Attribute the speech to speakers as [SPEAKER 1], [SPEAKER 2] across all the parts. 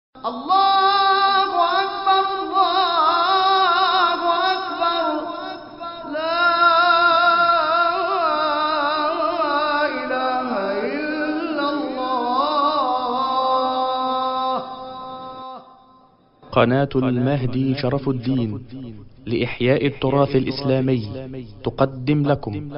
[SPEAKER 1] الله أكبر الله أكبر لا إله إلا الله
[SPEAKER 2] قناة المهدي شرف الدين لإحياء التراث الإسلامي تقدم لكم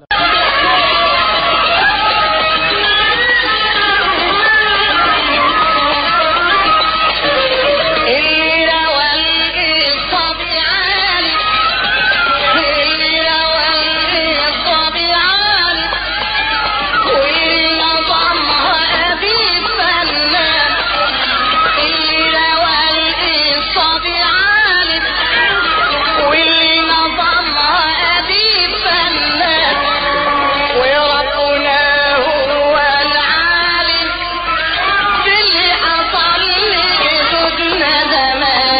[SPEAKER 3] الليلة والقصة بعالي الليلة والقصة بعالي واللي نظمها أبي فنان الليلة والقصة بعالي واللي نظمها أبي فنان وربنا هو العالم باللي حصل لجدودنا زمان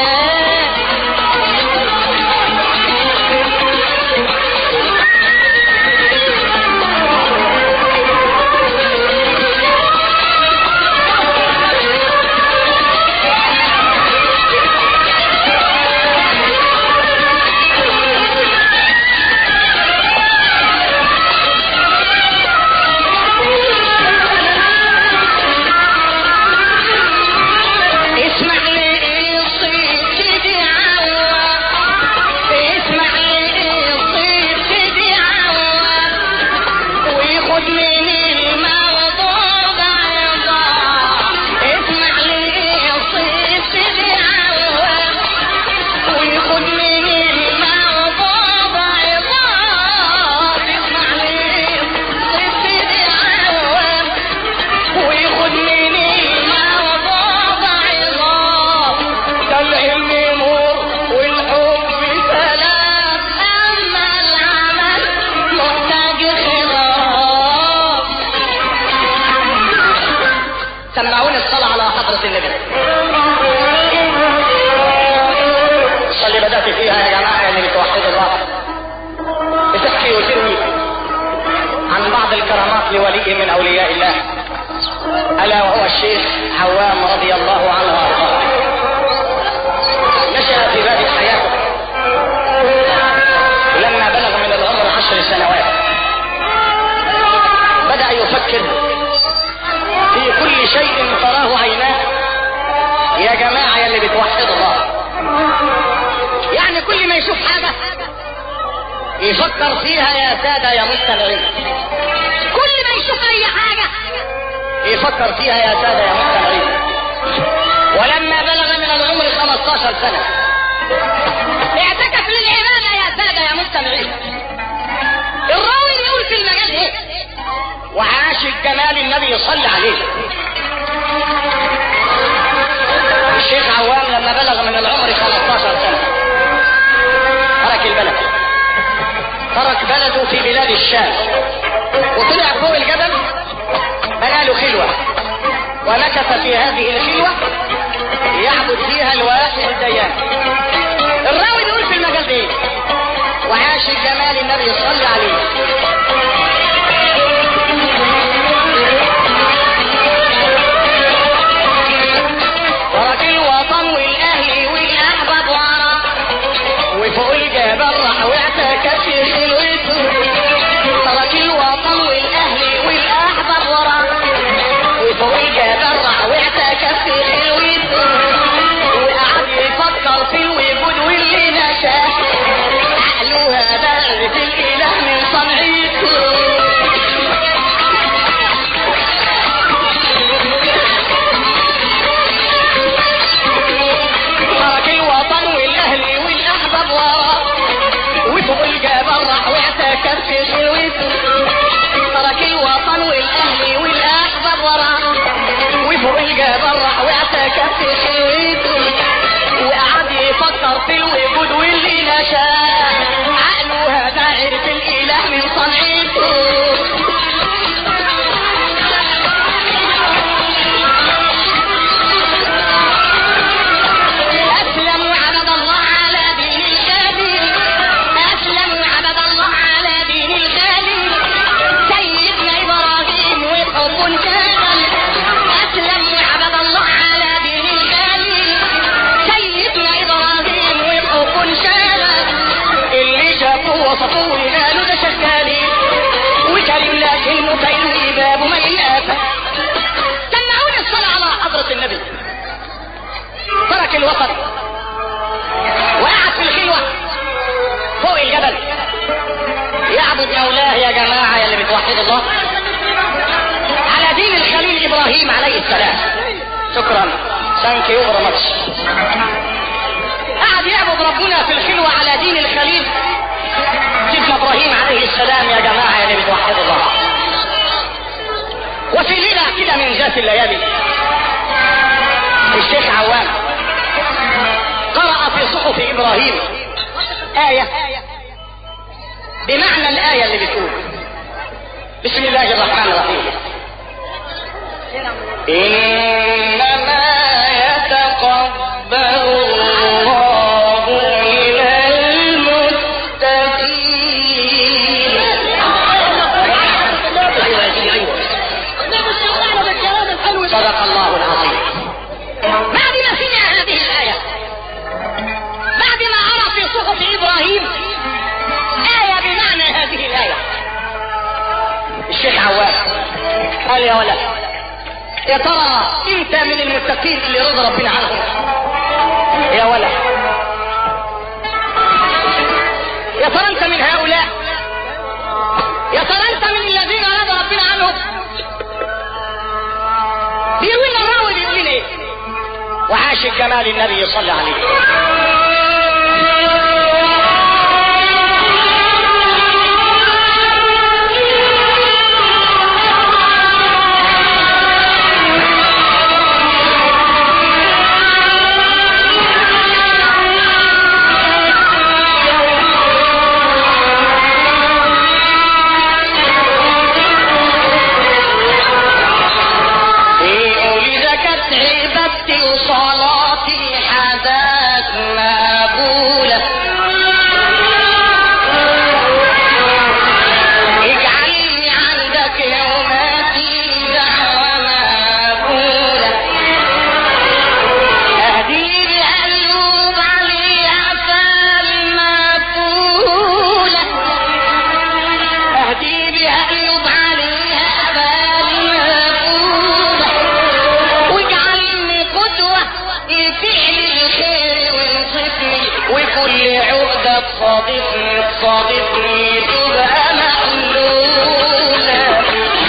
[SPEAKER 3] اسمع لي الصيت سيدي عوام اسمع لي الصيت سيدي عوام ويخد من الموضوع بعضام اسمع لي الصيت سيدي عوام ويخد من الموضوع بعضام اسمع لي الصيت سيدي عوام ويخد من الموضوع بعظام ده العلم نور والحب سلام اما العمل محتاج خضام سمعوني الصلاة على حضرة النبي صلي بدأت فيها يا جماعة اللي بتوحدوا الله بتحكي وتروي عن بعض الكرامات لولي من أولياء الله ألا وهو الشيخ عوام رضي الله عنه وأرضاه نشأ في باب حياته ولما بلغ من العمر عشر سنوات بدأ يفكر في كل شيء تراه عيناه يا جماعة يا اللي بتوحدوا الله يعني كل ما يشوف حاجة يفكر فيها يا سادة يا مستمعين كل ما يشوف أي حاجة يفكر فيها يا سادة يا مستمعين ولما بلغ من العمر 15 سنة اعتكف للعبادة يا سادة يا مستمعين الراوي يقول في المجال ايه وعاش الجمال النبي صلى عليه الشيخ عوام لما بلغ من العمر 15 سنة ترك البلد ترك بلده في بلاد الشام وطلع فوق الجبل بنى له خلوة ومكث في هذه الخلوة يعبد فيها الواحد الديان الراوي بيقول في المجال ده إيه؟ وعاش جمال النبي صلى عليه ترك الوطن والاهل والاحباب ورا وفوق الجبل راح واعتكف في خلوته ترك الوطن والاهل والاحباب ورا وفوق الجبل راح واعتكف في خلوته وقعد يفكر في الوجود واللي نشاه عقله هذا في الاله من صنعته ترك الوطن والاهل والاحباب ورا وفوق الجبل راح واعتكف في خلوته ترك الوطن والاهل والاحباب ورا وفوق الجبل راح واعتكف في خلوته وقعد يفكر في الوجود واللي نشاه عقله هذا عرف الاله من صنعته أسلم وعبد الله على دين الخالي أسلم وعبد الله على دين الخالي ترك الوطن وقعد في الخلوة فوق الجبل يعبد مولاه يا جماعة يا اللي بتوحدوا الله على دين الخليل إبراهيم عليه السلام شكرا ثانك يو فيري ماتش قعد يعبد ربنا في الخلوة على دين الخليل سيدنا ابراهيم عليه السلام يا جماعة يا اللي بتوحدوا الله وفي ليلة كده من ذات الليالي الشيخ عوام قرأ في صحف ابراهيم آية بمعنى الآية اللي بتقول بسم الله الرحمن الرحيم إنما يتقبل الله من المتقين صدق الله العظيم بعد ما سمع هذه الآية بعد ما أرى في صحف إبراهيم آية بمعنى هذه الآية الشيخ عوام قال يا ولد يا ترى انت من المتقين اللي رضى ربنا عنهم يا ولد يا ترى انت من هؤلاء يا ترى انت من الذين رضى ربنا عنهم بيقول لنا الراوي بيقول لنا ايه وعاش جمال النبي صلى عليه في زكت عبادتي وصلاتي حدث مقبولة اجعلني عندك يوماتي دعوة مقبولة اهدي بقلوب عليها فالمقبولة اهدي بقلوب عليها فالمقبولة واجعلني قدوة لفعل الخير وانصفني وكل عقدة تصادفني تصادفني تبقى محلولة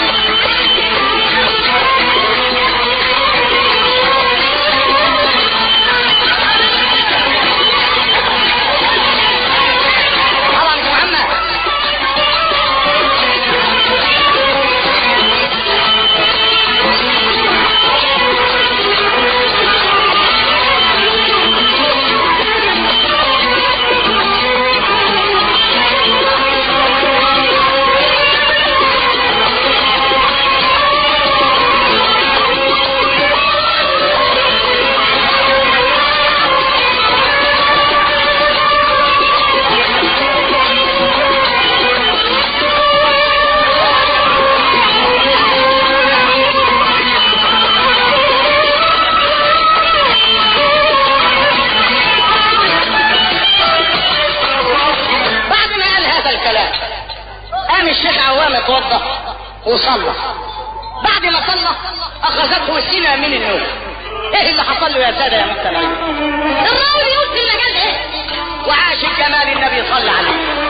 [SPEAKER 3] طبعا محمد بعد ما قال هذا الكلام قام الشيخ عوام اتوضا وصلى بعد ما صلى اخذته سنه من النوم ايه اللي حصل له يا ساده يا مستمعين الراوي يقول في المجال ايه وعاش جمال النبي صلى عليه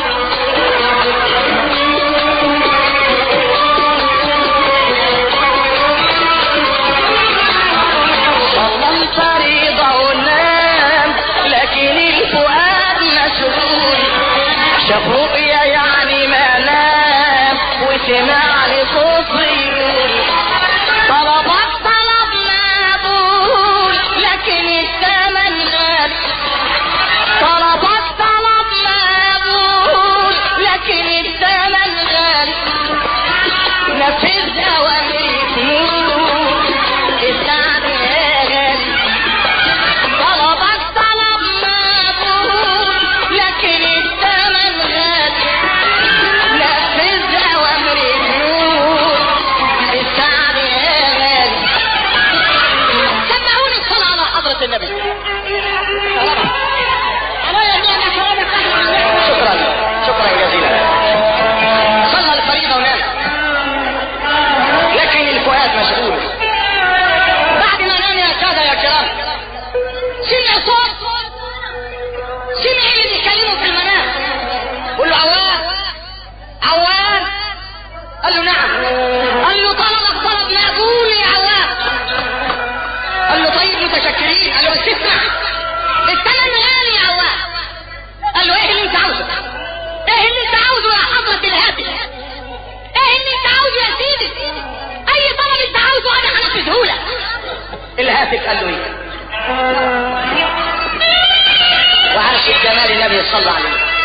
[SPEAKER 3] صلى الفريضة ونام لكن الفؤاد مسؤول شاف رؤيا يعني ما نام وسمع لصوت يقول طلبات طلب مقبول لكن الثمن غالي طلبات طلب مقبول لكن الثمن غالي نفذ اوامر تموت السعد غالي طلبك طلب مقبول لكن الثمن غالي متشكرين قال له بس اسمع الثمن غالي يا عوام قال له ايه اللي انت عاوزه ايه اللي انت عاوزه يا حضرة الهاتف ايه اللي انت عاوزه يا سيدي اي طلب انت عاوزه انا هنفذه لك الهاتف قال له ايه وعرش الجمال النبي صلى الله عليه وسلم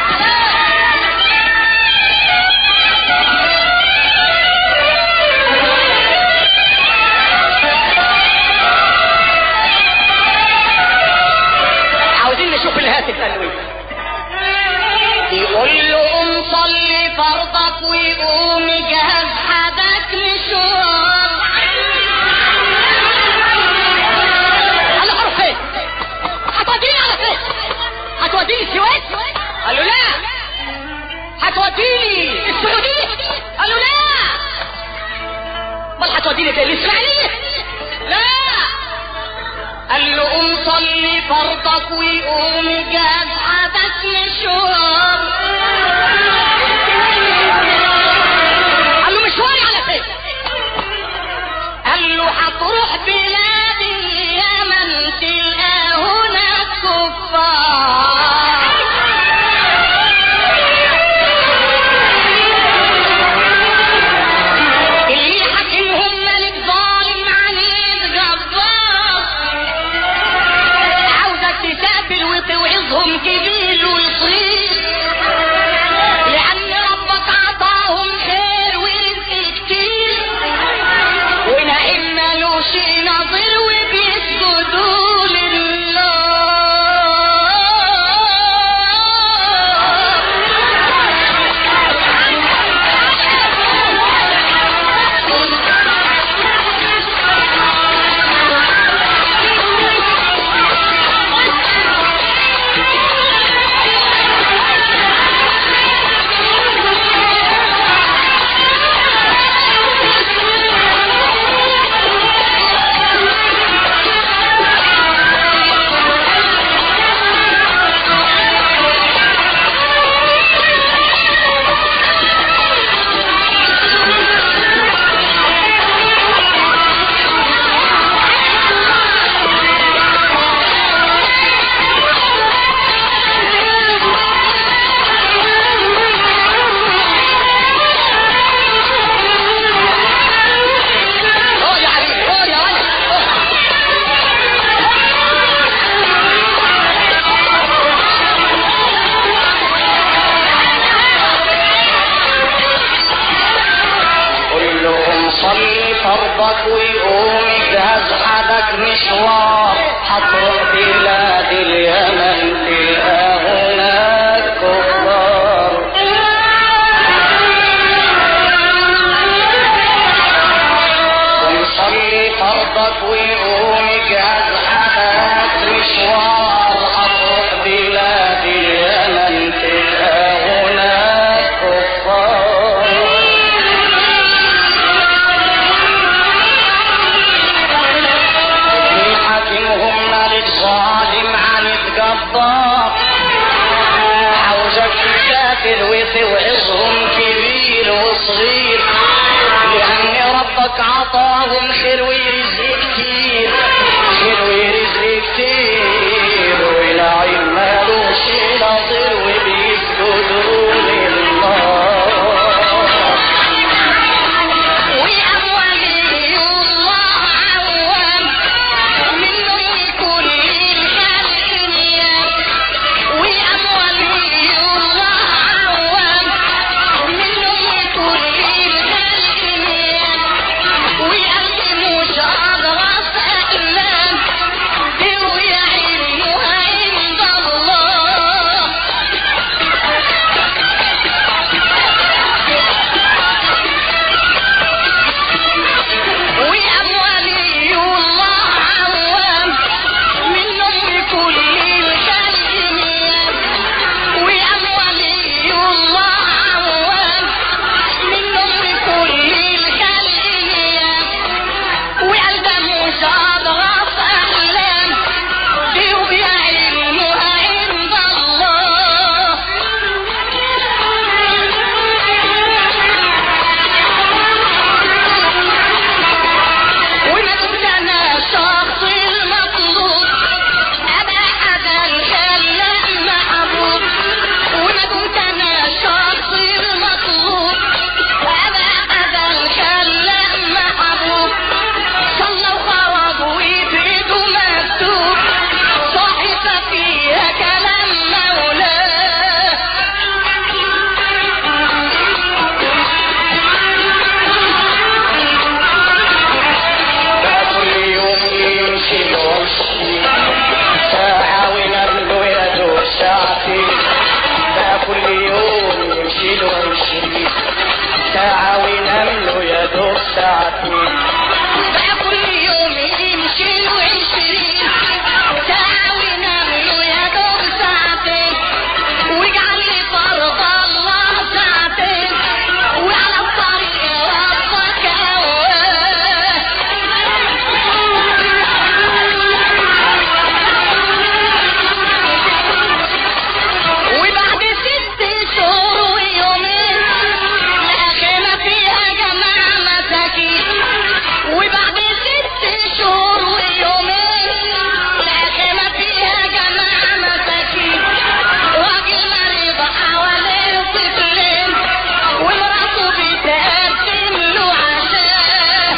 [SPEAKER 3] عاوزين نشوف الهاتف قال له ايه يقول له قوم صلي فرضك ويقوم جهز حدك لشوار قال له اروح فين هتوديني على فين هتوديني السويس قال له لا هتوديني السعودية قال له لا امال هتوديني فين الاسماعيلية لا قال له قوم صلي فرضك ويقوم جاب حدك مشوار قال له مشواري على فين قال له هتروح بلاد اليمن تلقى هناك كفار اللي حاكمهم ملك ظالم عنيد جبار عاوزك تسافر وتوعظهم كبير ويصير لأن ربك عطاهم خير ورزق كتير ونعيم ملوش نظير وبيسجدوا هو يا حبيبي هو يا ولد قل لهم صلي فرضك ويقوم اجهز حدك مشوار هتروح بلاد اليمن تلقى هناك كفار ونصلي فرضك ويقوم يجهز حدك مشوار هتروح بلاد اليمن تلقى هناك كفار مين حاكمهم ملك ظالم عن جبار عاوزك تسافر وتوعظهم كبير وصغير لأن ربك عطاهم خير ورزق كتير خير ورزق كتير ونعيم مالوش نظير وبيسجدوا لله وأولي الله عوام منهم كل الخلق نيام وأولي الله عوام منهم كل الخلق نيام وقلبي مش ساعتين بقى كل يوم يمشي له عشرين ساعة وينام له يا دوب ساعتين واجعل لي فرض الله ساعتين وعلى الطريق ربك وبعد ست شهور ويومين الأخيرة فيها جماعة مساكين وبعد ست شهور ويومين الأخيرة فيها جماعة مساكين راجل مريض حواليه طفلين ومراته بتقدم له عشاء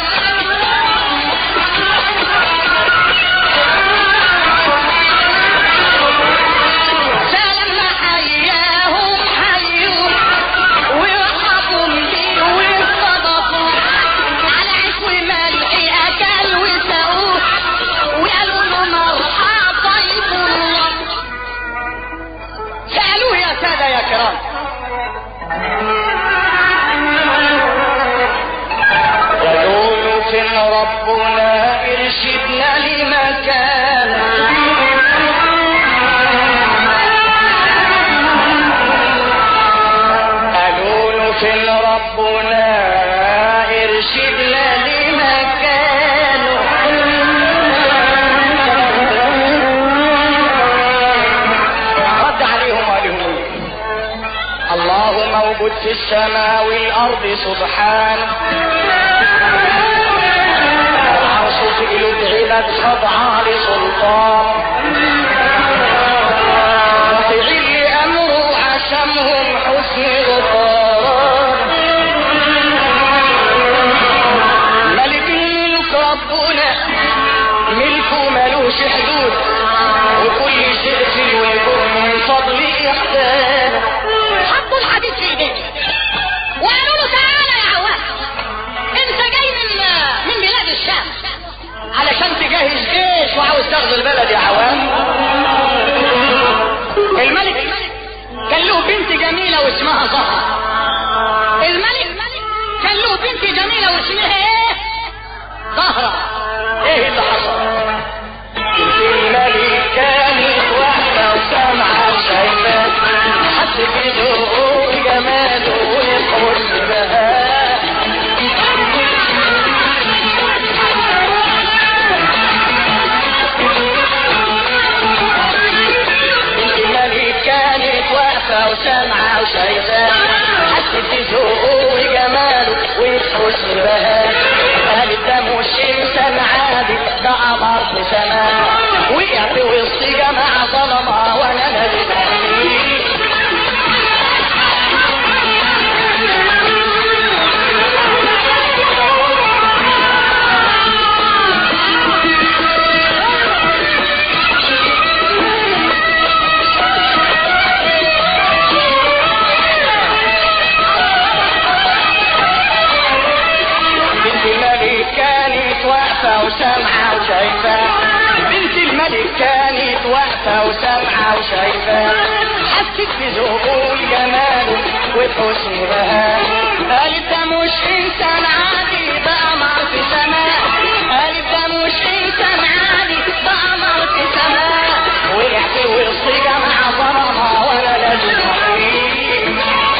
[SPEAKER 3] فلما حياهم حيوا ورحبوا بيه واستضافوه على عيش وملح اكل وسقوه وقالوا له مرحبا طيب الله سالوه يا ساده يا كرام قالوا فين ربنا ارشدنا لمكان قالوا له فين ربنا ارشدنا لمكانه رد عليهم وقال لهم إيه؟ الله موجود في السماء والارض سبحانه العرش في العباد خضعا لسلطان تعي امره عشمهم حسن غفران ملك الملك ربنا ملكه ملوش حدود وكل شيء في الوجود من فضل احسانه حطوا الحديث في ايديه وقالوا له تعالى يا عوام انت جاي من من بلاد الشام علشان تجهز جيش وعاوز تاخد البلد يا عوام الملك كان له بنت جميلة واسمها زهرة الملك كان له بنت جميلة واسمها ايه زهرة ايه اللي حصل الملك كانت واحدة وسامعة شايفة حس بذوق جماله ويحس بها الملك كانت واقفة وسامعة وشايفة حست بذوقه وجماله وحسن بها قالت ده مش انسان عادي ده قمر في سماء وقع في وسط جماعة ظلمة وانا نازل بنت الملك كانت واقفة وسامعة وشايفة بنت الملك كانت واقفة وسامعة وشايفة حست بذوقه وجماله وحسن بها قالت ده مش انسان عادي ده قمر في سماء قالت ده مش انسان عادي ده قمر في سماء وقع في وسط جماعة ظلمة ولا لازم حقيقي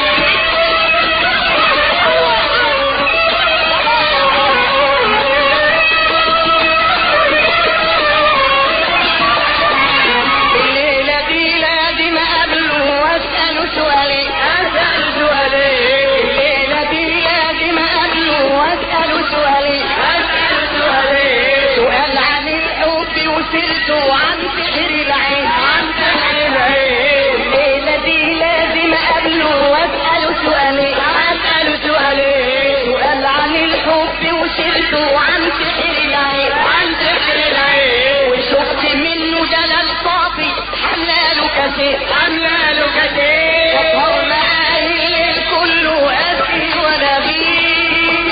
[SPEAKER 3] الليلة دي لازم أقابله وأسأله سؤالين أسأل سؤالين الليلة دي لازم أقابله وأسأله سؤالين أسأل سؤالين سؤال عن الحب وسيرته وعن سحر العين عن سحر العين الليلة دي لازم أقابله وأسأله سؤالين أسأله سؤالين سؤال عن الحب وسيرته وعن سحر العين عن سحر العين وشفت منه جلال صافي حملاله كثير حملاله كثير سطر معاهي الكل واسي ونبيل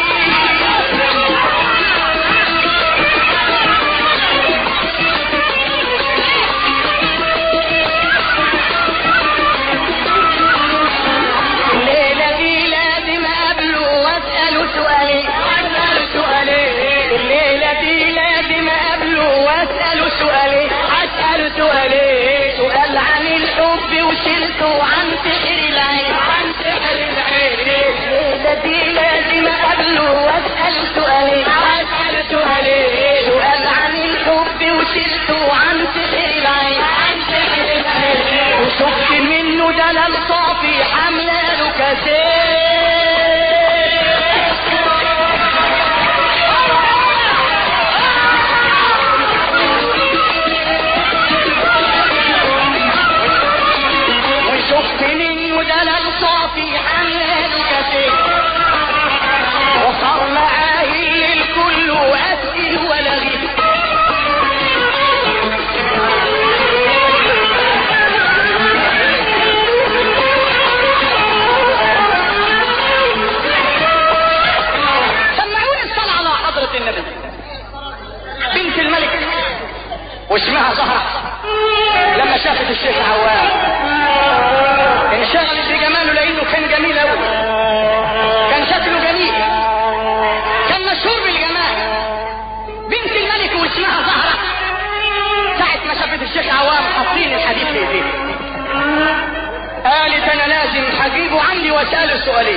[SPEAKER 3] سؤالين سؤال عن الحب وشلته عن سحر العين عن سحر العين الذي لازم اقابله واسال سؤالين اسال سؤالين سؤال عن الحب وشلته عن سحر العين عن سحر العين وشفت منه دلال صافي حمله له كاسين وشفت منه دلال صافي حمله له كاسين وصار معاه الكل واسئل ولا غير سمعوني الصلاة على حضرة النبي بنت الملك واسمها زهرة لما شافت الشيخ عوام انشغلت بجماله لانه كان جميل قوي كان شكله جميل كان مشهور بالجمال بنت الملك واسمها زهرة ساعة ما شافت الشيخ عوام حاطين الحديد في ايديه قالت انا لازم هجيبه عندي واساله سؤالين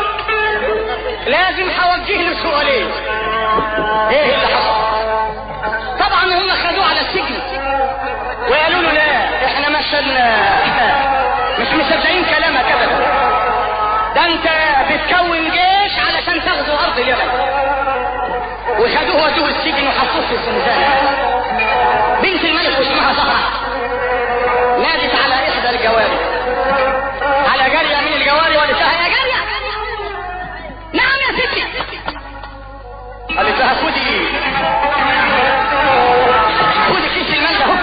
[SPEAKER 3] لازم هوجه له سؤالين ايه اللي حصل طبعا هم خدوه على السجن وقالوا له لا احنا مثلا مش مصدقين كلامك ابدا ده انت بتكون جيش علشان تاخدوا ارض اليمن وخدوه ودوه السجن وحطوه في الزنزانه بنت الملك واسمها زهره نادت على احدى الجواري على جاريه من الجواري وقالت لها يا جاريه نعم يا ستي قالت لها خدي خدي كيس المال ده اهو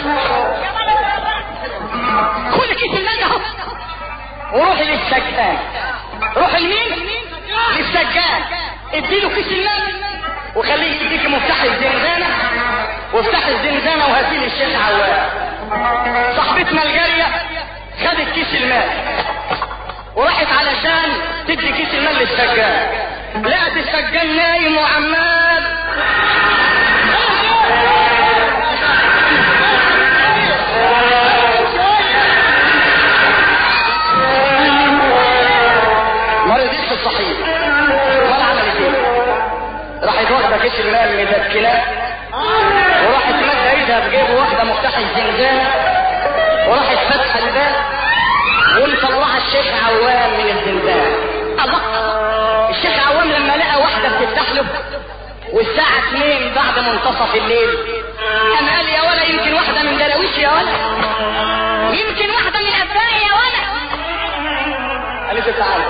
[SPEAKER 3] خدي كيس المال ده اهو وروحي للسجان روحي لمين؟ للسجان اديله كيس المال وخليه يديك مفتاح الزنزانه وافتح الزنزانه وهاتي لي الشيخ عوام صاحبتنا الجاريه خدت كيس المال وراحت علشان تدي كيس المال للسجان لقت السجان نايم وعمال ما رضيتش الصحيح ولا عملت ايه راحت واخده كيس المال مدكناه وراحت مادة ايدها بجيبه واخده مفتاح الزنزانه وراحت فاتحه الباب ومطلعه الشيخ عوام من الزنزانه الله الشيخ عوام لما لقى واحده بتفتح له والساعة 2 بعد منتصف الليل قام قال يا ولا يمكن واحدة من دراويش يا ولا يمكن واحدة من أبنائي يا ولا قالت له تعالى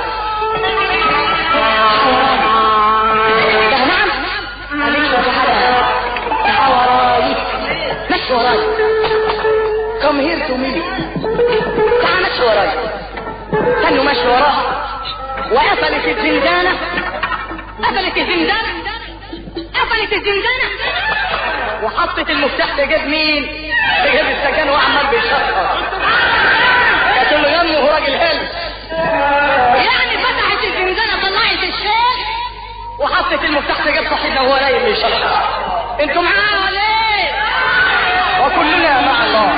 [SPEAKER 3] ده نعم قالت له تعالى تعال وراي مشي وراي come here to me تعال مشي وراي كانوا ماشي وراها وقفلت الزنزانة قفلت الزنزانة قفلت الزنزانة وحطت المفتاح في جيب مين؟ في جيب السجان وعمال بيشخر كانت الغم وهو راجل هلس يعني فتحت الزنزانة طلعت الشيخ وحطت المفتاح في جيب صاحبنا وهو نايم بيشخر انتوا معانا ولا ايه؟ وكلنا مع الله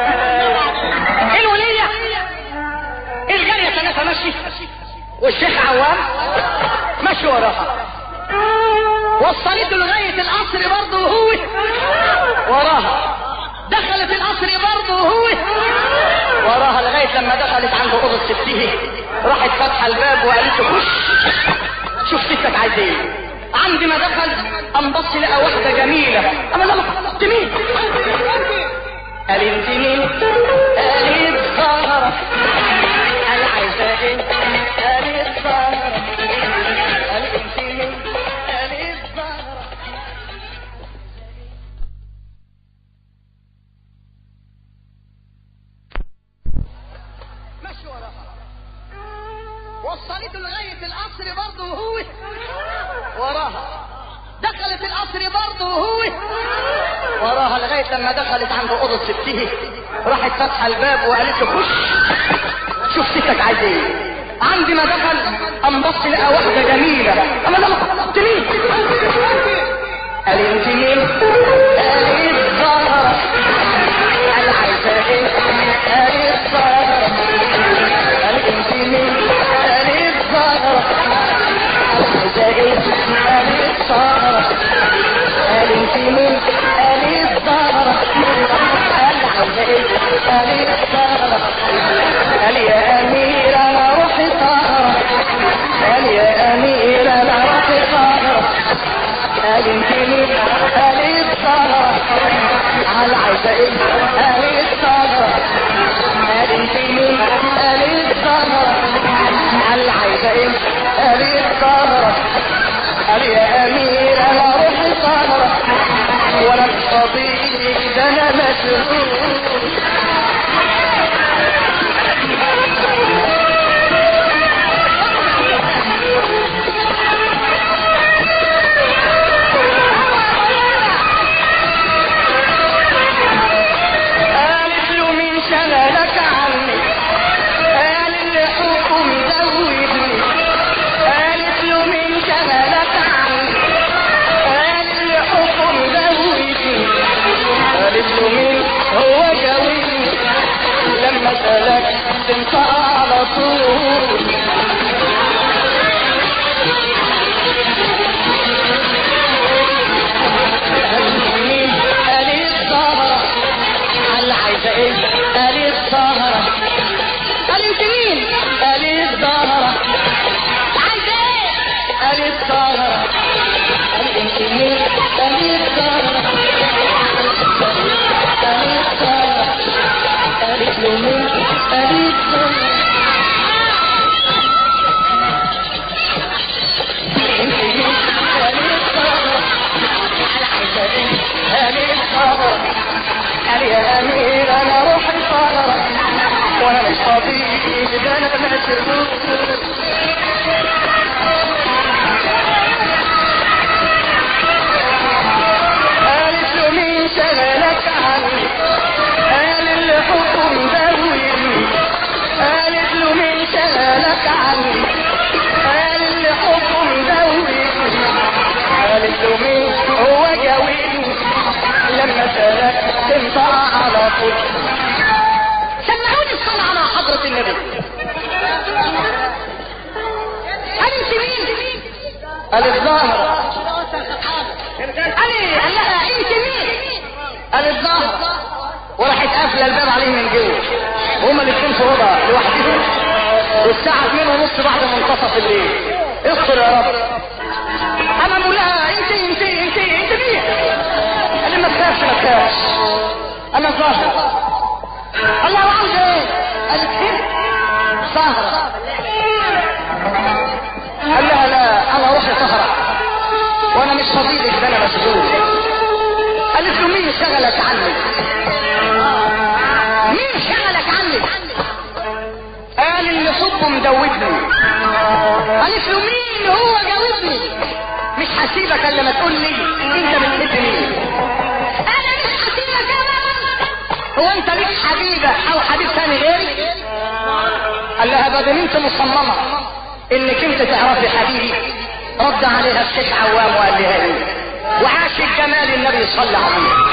[SPEAKER 3] الولية الجارية ثلاثة ماشي والشيخ عوام ماشي وراها وصلته لغاية القصر برضه وهو وراها دخلت القصر برضه وهو وراها لغاية لما دخلت عند أوضة ستيه راحت فاتحة الباب وقالت له خش شوف ستك عايز ايه عند ما دخل قام بص لقى واحدة جميلة أما لا انت مين؟ قال انت مين؟ قالت زهرة قال عايزة ايه؟ قالت زهرة قال انت مين؟ قالت زهرة مشي وراها وصلته لغاية القصر برضه وهو وراها دخلت القصر برضه وهو وراها لغاية لما دخلت عند أوضة ستيه راحت فاتحة الباب وقالت له خش شوف ستك عايز ايه عند ما دخل قام بص لقى واحدة جميلة أما لا انت مين؟ قال انت مين؟ قالت زهرة قال عايزة ايه قالت سهرة قالت مين قالت سهرة قال عايزة ايه قالت سهرة قال يا امير انا روحي سهرة وانا مش فاضيلك ده انا مشغول قالت له مين شغلك عني قال اللي حكم زودني قالت له مين شغلك عني قال اللي حكم زودني قالت له مين هو جاوبني لما سألك تنطق على طول مين قالت سهرة قال عايزة ايه قالت سهرة قالت مين قالت سهرة عايزة ايه قالت سهرة قال انت مين قالت سهرة قالت سهرة قالت له مين قالت سهرة انت مين قالت سهرة قال عايزة ايه قالت سهرة قال يا امير انا روحي سهرة وانا مش فاضي ده انا مشغول قالت له مين شغلك عني قال اللي حكم زودني قالت له مين شغلك عني قال اللي حكم زودني قالت له مين هو جاوبني لما سألك تنطق على طول سمعوني الصلاة على حضرة النبي أنت مين؟ قال الظاهرة قال قال لها أنت مين؟ قال الظاهرة وراحت قافلة الباب عليه من جوه هما الاثنين في أوضة لوحدهم والساعة 2 ونص بعد منتصف الليل اصبر يا رب أنا بقول لها أنت أنت أنت أنت مين؟ قال لي ما تخافش ما تخافش أنا الظاهرة الله عاوز ايه؟ قالت ايه؟ سهرة قال لها لا انا روحي سهرة وانا مش فضيلك ده انا مشغول قالت له مين شغلك عني؟ مين شغلك عني؟ قال اللي حبه مدودني قالت له مين هو جاوبني مش هسيبك الا ما تقول لي انت بتحب مين انا مش هسيبك ابدا هو انت ليك حبيبة او حبيب ثاني غيري قال لها بدل انت مصممة انك انت تعرفي حبيبي رد عليها الشيخ عوام وقال لها ايه وعاش الجمال النبي صلى عليه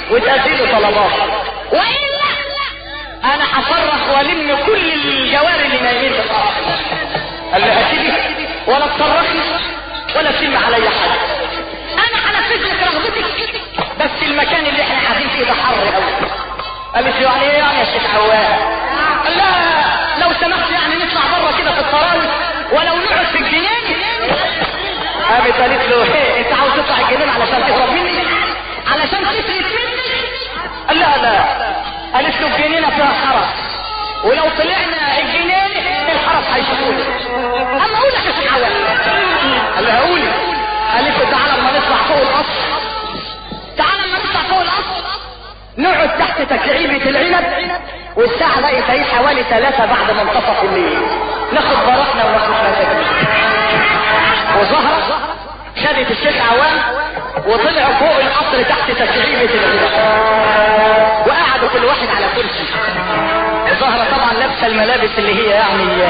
[SPEAKER 3] وتأدي له طلبات والا انا هصرخ والم كل الجواري اللي نايمين في الارض قال له هتيجي ولا تصرخي ولا تسمع عليا حاجه انا هنفذ لك رغبتك بس المكان اللي احنا قاعدين فيه ده حر قوي قالت له يعني ايه يعني يا شيخ عوام قال لها لو سمحت يعني نطلع بره كده في الطراوه ولو نقعد في الجنينه قامت قالت له ايه انت عاوز تطلع الجنينه علشان تهرب مني علشان تسرق مني قال لها لا قالت له الجنينه فيها حرس ولو طلعنا الجنينه الحرس هيشوفونا اما اقول لك يا شيخ عوام قال لها قولي قالت له تعالى اما نطلع فوق القصر تعالى اما نطلع فوق القصر نقعد تحت تكعيبة العنب والساعة بقت هي حوالي ثلاثة بعد منتصف الليل ناخد براحنا وناخد مزاجنا وزهرة خدت الشيخ عوام وطلعوا فوق القصر تحت تكعيبة العنب وقعدوا كل واحد على كرسي زهرة طبعا لابسة الملابس اللي هي يعني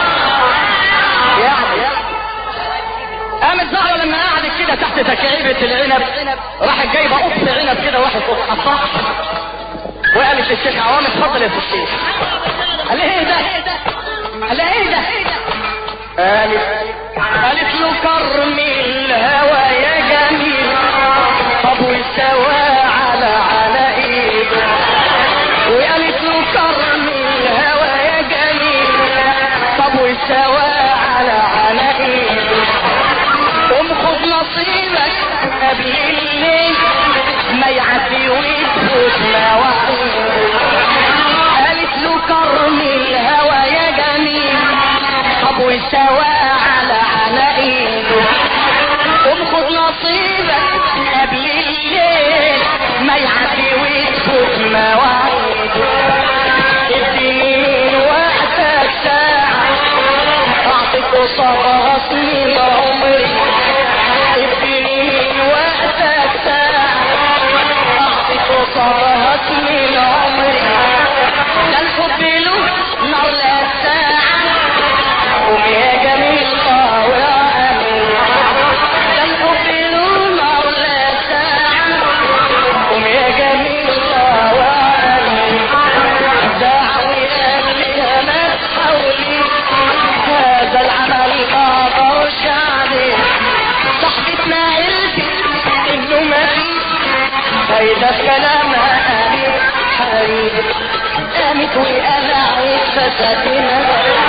[SPEAKER 3] يعني قامت زهرة لما قعدت كده تحت تكعيبة العنب راحت جايبة قط عنب كده واحد قطعها وقالت للشيخ عوام اتفضل يا الشيخ قال لها ايه ده قال لها ايه ده قالت قالت له كرم الهوى يا جميل طب واستوى على على ايده وقالت له كرم الهوى يا جميل طب واستوى على على ايده قوم خد نصيبك قبل الليل ما يعدي ويفوت مواعيد قالت له كرم الهوى يا جميل طب واستوى على على ايده قوم خد نصيبك قبل الليل ما يعدي ويفوت مواعيد اديني من وقتك ساعة اعطيك قصادها سنين عمري اديني من وقتك ساعة اعطيك قصادها سنين عمري ده الحب له نار لا ساعة قوم يا جميل اه يا امين ده الحب له نار لا ساعة قوم يا جميل اه يا امين دعوي قلبي ما تحاولي هذا العمل ما اقدرش عليه صاحبتنا قلبي انه ما فيش فايدة في كلامها قالت حبيبي قامت وقلعت فساتنا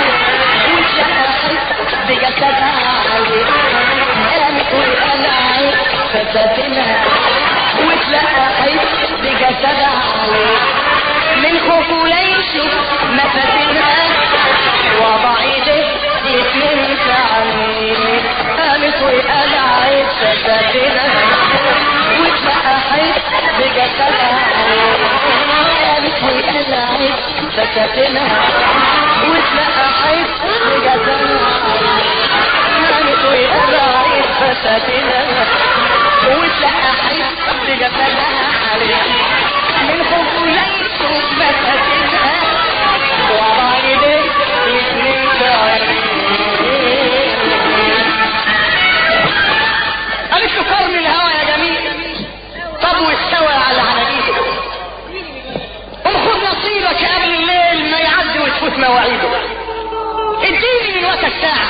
[SPEAKER 3] وشقت بجسدها عليه قامت وقلعت فساتنا واتلقحت بجسدها عليه من خوفه لا يشوف مفاتنها وضع ايديه الاتنين في عينيه قامت وقلعت فساتنها واتلقحت بجسدها عليه قامت وقلعت فساتنها واتلقحت بجسدها عليه قامت وقلعت فساتنها واتلقحت بجسدها عليه من خوفه لا يشوف مفاتنها وضع ايديه الاتنين في عينيه قالت له كرم الهوى يا جميل طب واستوى على عناقيده قوم خد نصيبك قبل الليل ما يعدي وتفوت مواعيده اديني من وقتك ساعة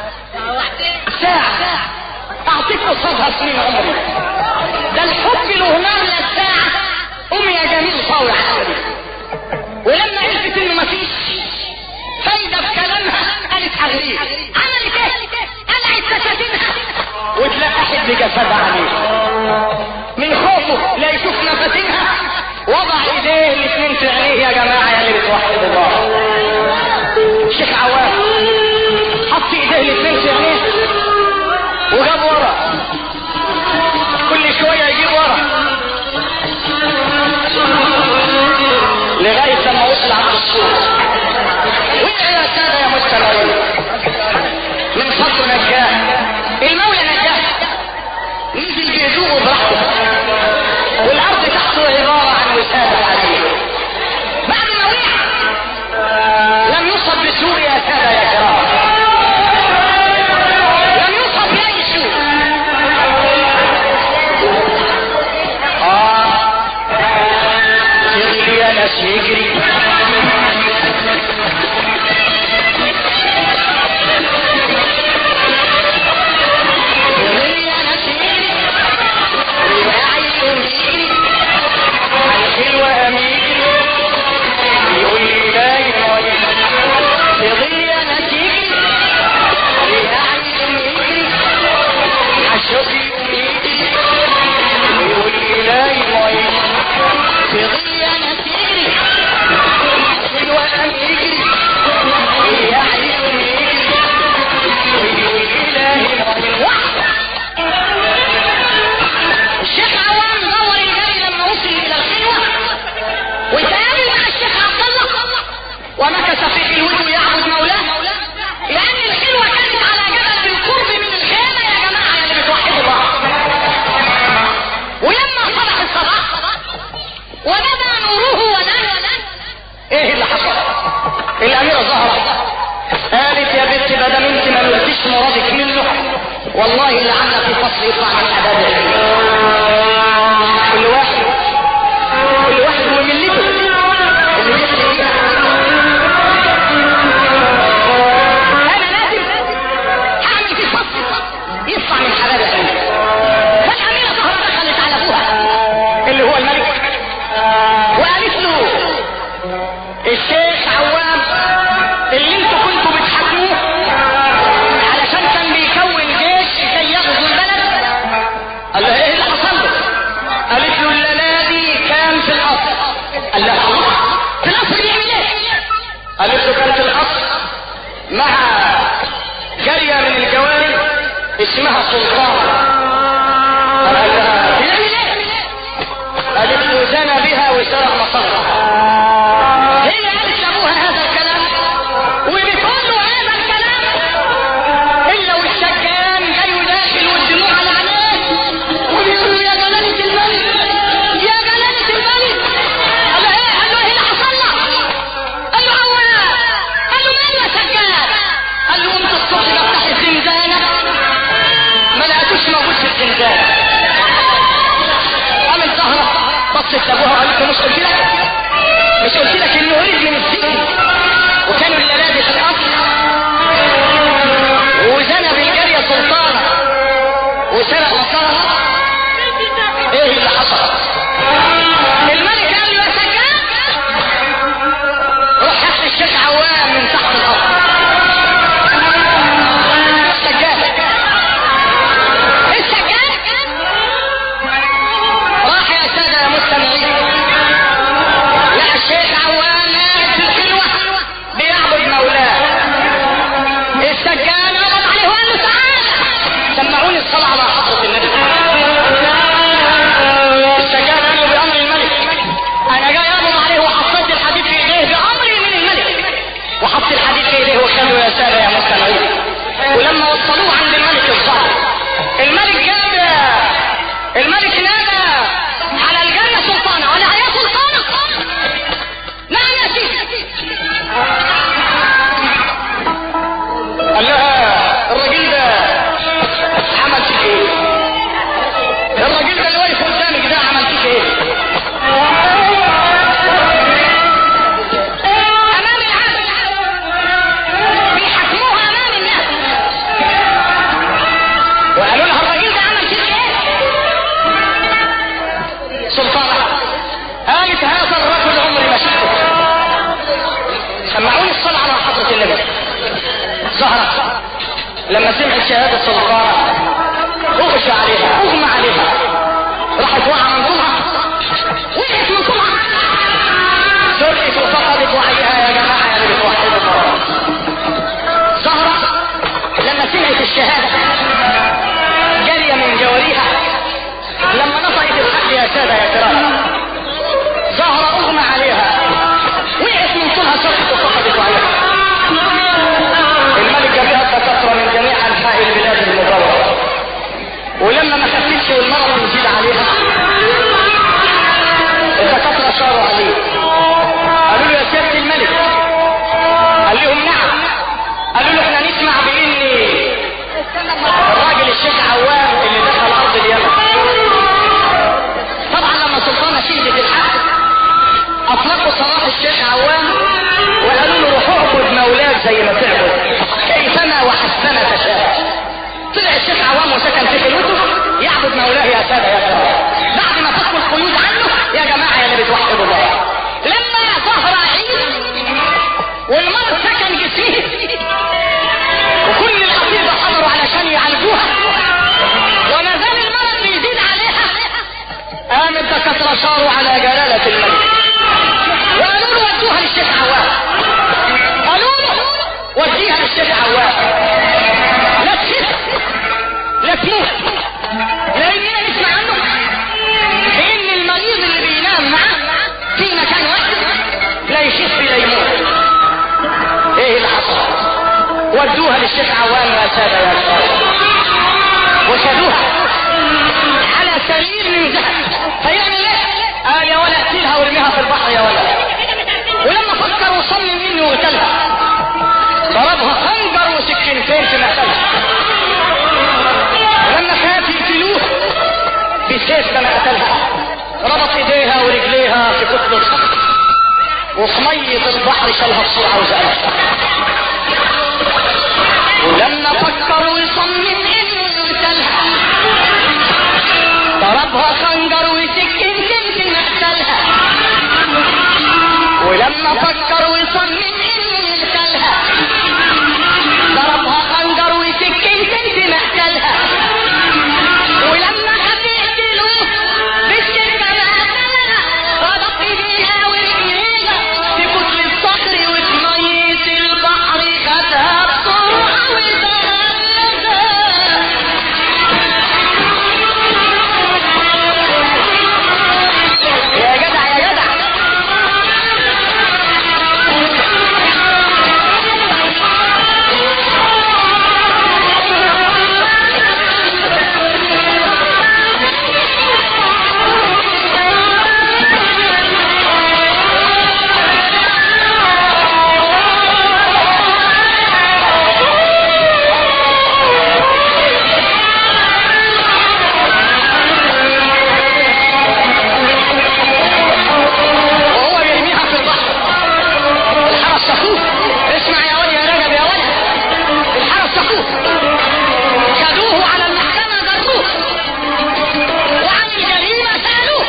[SPEAKER 3] ساعة اعطيك قصادها سنين عمري ده الحب له نار للساعة قوم يا جميل صاوي عقلي ولما عرفت انه مفيش فايدة في كلامها قالت حغريه عملت ايه؟ قلعت فساتينها واتلقحت بجسدها عليه من خوفه لا يشوف نفسها وضع ايديه الاثنين في عينيه يا جماعه يا اللي بتوحد الله الشيخ عوام حط ايديه الاثنين في عينيه وجاب ورا كل شويه يجيب ورا لغايه لما وصل عند السوق وقع يا ساده يا مستمعين من فضل نجاه المولى نجاه نزل بهدوء براحته والارض تحته عباره عن وساده عليه بعد ما وقع لم يصب بسوء يا ساده يا كرام لم يصب باي سوء اه ومكث في خلوته يعبد مولاه لان الخلوه كانت على جبل بالقرب من الخيمه يا جماعه يا اللي بتوحدوا الله ولما صبح الصباح وبدا نوره ونال ايه اللي حصل الاميره زهره قالت يا بنت ما دام انت ما نلتش مرادك منه والله لعل في فصل يطلع من حباب كل واحد كل واحد وملته اللي بيحلم بيها انا لازم هعمل في فصل يطلع من حباب فالاميره زهره دخلت على ابوها اللي هو الملك وقالت له الشيخ عوام اللي انتوا كنتوا بتحاكموه علشان كان بيكون جيش كي يغزو البلد قال لها ايه اللي حصل له؟ قالت له الليله دي كان في القصر قال لها الله في القصر بيعمل ايه؟ قالت له كان في القصر مع جاريه من الجواري اسمها سلطان قال لها بيعمل ايه؟ قالت له زنى بها وسرق مصرها هي قالت لابوها هذا الكلام وبتقول له هذا الكلام الا والسجان جاي داخل والدموع على عينيه وبيقول له يا جلاله الملك يا جلاله الملك قال له ايه قال له ايه اللي حصل لك قال له اولا قال له مين يا سجان قال له قمت الصبح بفتح الزنزانه ما لقيتوش موجود في الزنزانه قامت زهره بصت لابوها وقالت له مش قلت لك مش قلت لك انه هرب من السجن وكانوا الليالي في القصر وزنى بالجارية سلطانة وسرق مصارها ايه اللي حصل الملك قال له يا سجان روح هات لي الشيخ عوام من تحت الارض السجان السجان راح يا سادة يا مستمعين لا الشيخ عوام قاعد في الخلوة بيعبد مولاه السجان ربط عليه وقال له تعالى سمعوني الصلاة على حضرة النبي السجان قال له بأمر الملك أنا جاي أمر عليه وحطيت الحديد في إيديه بأمري من الملك وحط الحديد في إيديه وخلوا يا سادة يا مستمعين ولما وصلوه عند الملك الظاهر الملك جاب الملك نادى على الجنة سلطانة ولا هي سلطانة نعم يا سيدي قال لها الراجل ده عمل فيك ايه؟ الراجل ده اللي واقف قدامك ده عمل فيك ايه؟ امام العالم بيحكموها امام الناس وقالوا لها الراجل ده عمل فيك ايه؟ سلطانة قالت هذا الرجل عمري ما شفته سمعوني الصلاة على حضرة النبي زهرة لما سمعت شهادة سلطانة اغشى عليها اغمى عليها راحت واقعة من طولها وقعت من طولها سرقت وفقدت وعيها يا جماعة يا اللي بتوحدوا الله زهرة لما سمعت الشهادة جارية من جواريها لما نطقت الحق يا سادة يا كرام زهرة اغمى عليها وقعت من طولها سرقت وفقدت وعيها الملك جاب لها كثرة من جميع انحاء البلاد المجاورة ولما ما خفتش والمرض يزيد عليها الدكاترة شاروا عليه قالوا له يا سيادة الملك قال لهم نعم قالوا له احنا نسمع بان الراجل الشيخ عوام اللي دخل ارض اليمن طبعا لما سلطانة شهدت الحق اطلقوا سراح الشيخ عوام وقالوا له روح اعبد مولاك زي ما تعبد كيفما وحسبما تشاء طلع الشيخ عوام وسكن في خلوته يعبد مولاه يا ساده يا ساده بعد ما فكوا القيود عنه يا جماعه يا اللي بتوحدوا الله لما ظهر عيد والمرض سكن جسمه وكل الاطباء حضروا علشان يعالجوها وما زال المرض بيزيد عليها قام الدكاتره شاروا على جلاله الملك وقالوا له ودوها للشيخ عوام قالوا له وديها للشيخ عوام لا تخف لا تموت لاننا نسمع عنه بان المريض اللي بينام معاه في مكان واحد لا يخف لا يموت ودوها للشيخ عوام يا سادة يا سادة وخدوها على سرير من ذهب فيعمل ايه؟ قال يا ولا اقتلها وارميها في البحر يا ولا ولما فكر وصمم انه يقتلها ضربها خنجر وسكينتين في مقتلها ولما خاف يقتلوه بسيف لما قتلها ربط ايديها ورجليها في كتب الصخر وفي مية البحر شالها بسرعة وزقها ولما فكر ويصمم انه يقتلها ضربها خنجر وسكينتين في مقتلها ولما فكر ويصمم انه يقتلها ضربها خنجر وسكينتين في مقتلها ولما خاف يقتلوه بالسكة مقتلها ربط ايديها ورجليها في كتل الصخر وفي مية البحر خدها بسرعة وزهقها يا جدع يا جدع وهو يرميها في البحر الحرس سخوف اسمع يا ولد يا رجب يا ولد الحرس سخوف خدوه على المحكمة جروه وعن الجريمة سألوه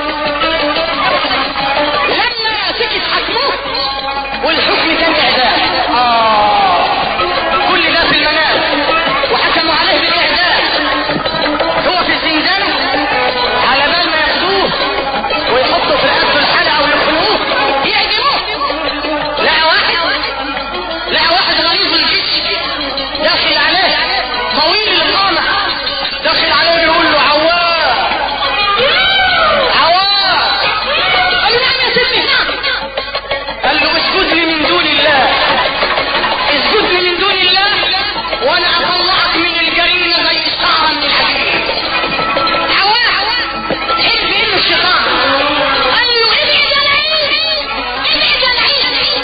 [SPEAKER 3] لما سكت حكموه والحكم كان إعدام آه كل ده في المنام وحكموا عليه بالإعدام هو في الزنزانة على بال ما ياخدوه ويحطوا في رقبته الحلقة ويخنقوه يعدموه لقى واحد لقى واحد غليظ الجسم داخل عليه طويل القامة داخل عليه بيقول له عوام عوام قال له نعم يا سيدي نعم قال له اسجد لي من دون الله اسجد لي من دون الله وانا اطلعك من الجريمة زي الشعرة من الحديد عوام حلف انه الشيطان قال له ابعد العين ابعد العين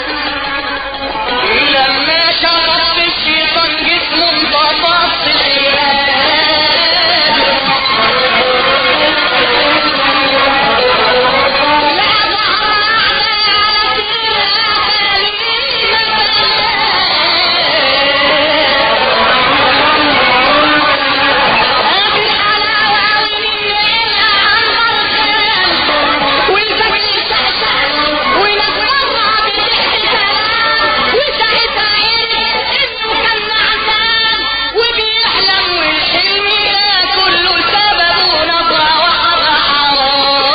[SPEAKER 3] لما شرب الشيطان جسمه انطفى في وبيحلم والحلم ده كله سببه نظرة واحدة حرام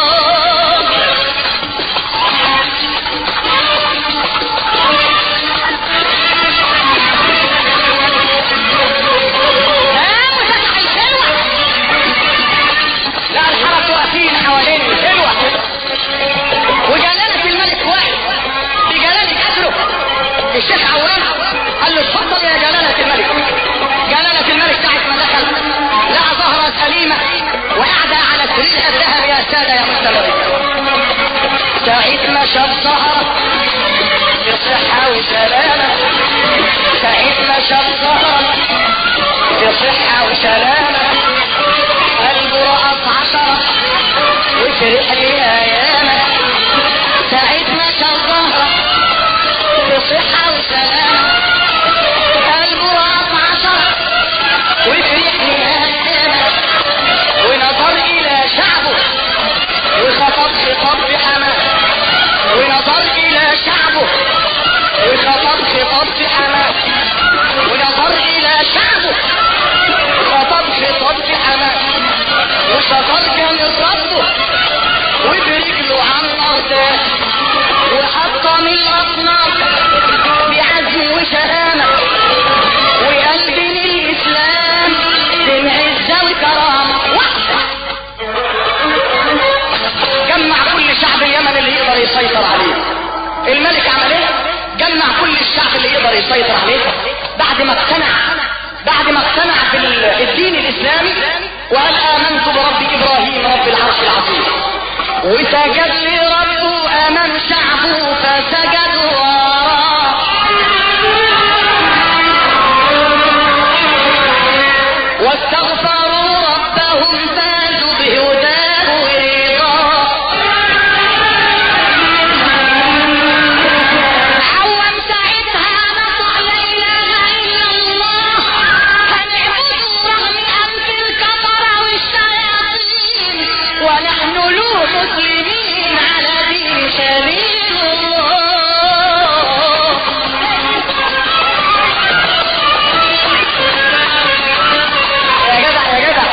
[SPEAKER 3] ها مفتح الحلوة لا الحرس واقفين حوالين الحلوة وجلالة الملك واحد بجلالة قدره الشيخ عوام قال له اتفضل يا جلالة الملك جلالة الملك ساعة ما دخل لقى زهرة سليمة وقاعدة على سريرها الذهب يا سادة يا مستمرين ساعة ما شاف زهرة بصحة وسلامة ساعة ما شاف زهرة بصحة وسلامة قلبه رقص عشرة وفرح ليها ياما ساعة ما شاف زهرة بصحة وسلامة قلبه رقص عشرة وفرح ليها ياما ونظر إلى شعبه وخطب خطاب بحماه ونظر إلى شعبه وخطب خطاب بحماه ونظر إلى شعبه خطب خطاب بحماه وشطر كان ربه وبرجله على الأرض وحطم الأصنام بعزم وشهامة وقلب للإسلام بين عزة وكرامة جمع كل شعب اليمن اللي يقدر يسيطر عليه الملك عمل ايه جمع كل الشعب اللي يقدر يسيطر عليه بعد ما اقتنع بعد ما اقتنع في ال- الدين الاسلامي وقال امنت برب ابراهيم رب العرش العظيم وسجد لربه امن شعبه فسجدوا وراه واستغفروا ربهم فازوا بهداه ورضاه
[SPEAKER 4] عوام ساعتها نطق لا اله الا الله هنعبده رغم انف الكفره والشياطين
[SPEAKER 3] ونحن له مسلمين على دين شريف الله يا جدع يا جدع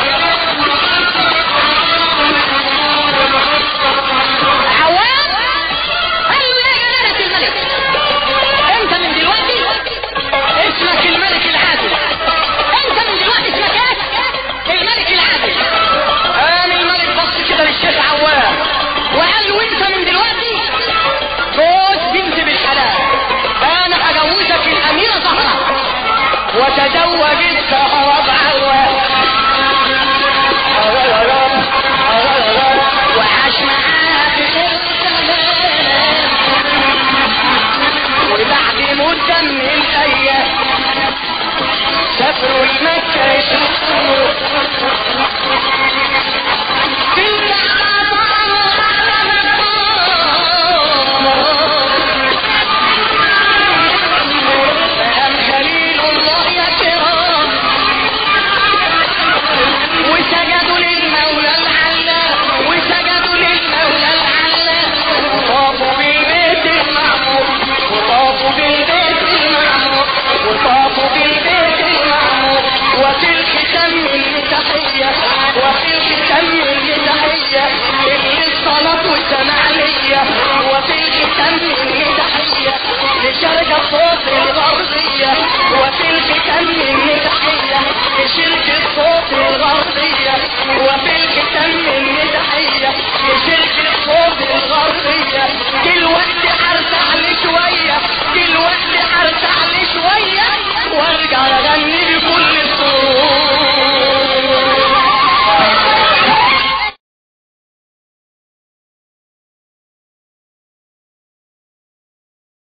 [SPEAKER 4] عوام قالوا يا جلالة الملك
[SPEAKER 3] انت من دلوقتي اسمك الملك العادل
[SPEAKER 4] انت من دلوقتي اسمك ايه
[SPEAKER 3] الملك العادل قام الملك بص كده للشيخ عوام وقال له انت من دلوقتي جوز بنت بالحلال انا هجوزك الاميره زهره وتزوج